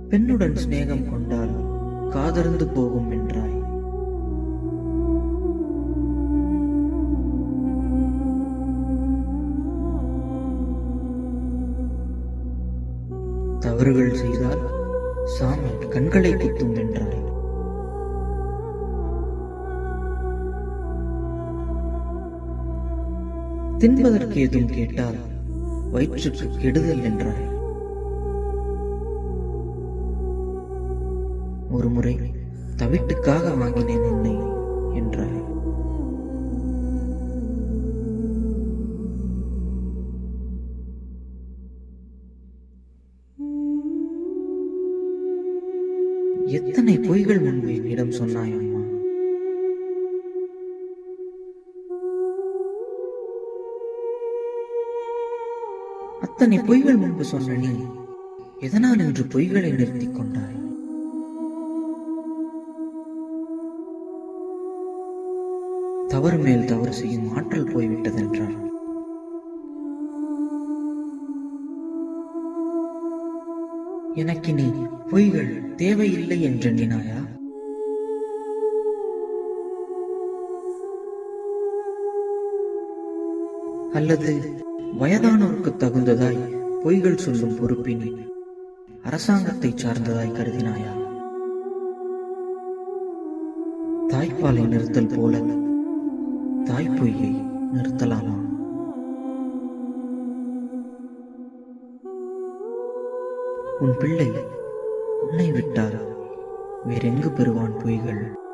பெண்ணுடன் சிநேகம் கொண்டால் காதர்ந்து போகும் என்றாய் தவறுகள் செய்தால் சாமி கண்களை குத்தும் என்றாய் தின்பதற்கு ஏதும் கேட்டால் வயிற்றுக்கு கெடுதல் என்றாய் ஒரு முறை தவிட்டுக்காக வாங்கினேன் உன்னை என்றாய் எத்தனை பொய்கள் முன்பு என்னிடம் சொன்னாய் அம்மா அத்தனை பொய்கள் முன்பு சொன்ன நீ எதனால் இன்று பொய்களை நிறுத்திக் கொண்டாய் தவறு மேல் தவறு செய்யும் ஆற்றல் போய்விட்டதென்றார் எனக்கு நீ பொய்கள் தேவையில்லை என்று எண்ணினாயா அல்லது வயதானோருக்கு தகுந்ததாய் பொய்கள் சொல்லும் பொறுப்பினை அரசாங்கத்தை சார்ந்ததாய் கருதினாயா தாய்ப்பாலை நிறுத்தல் போல தாய்ப்பொய்யை நிறுத்தலாமா உன் பிள்ளை உன்னை விட்டால் வேறெங்கு பெறுவான் பொய்கள்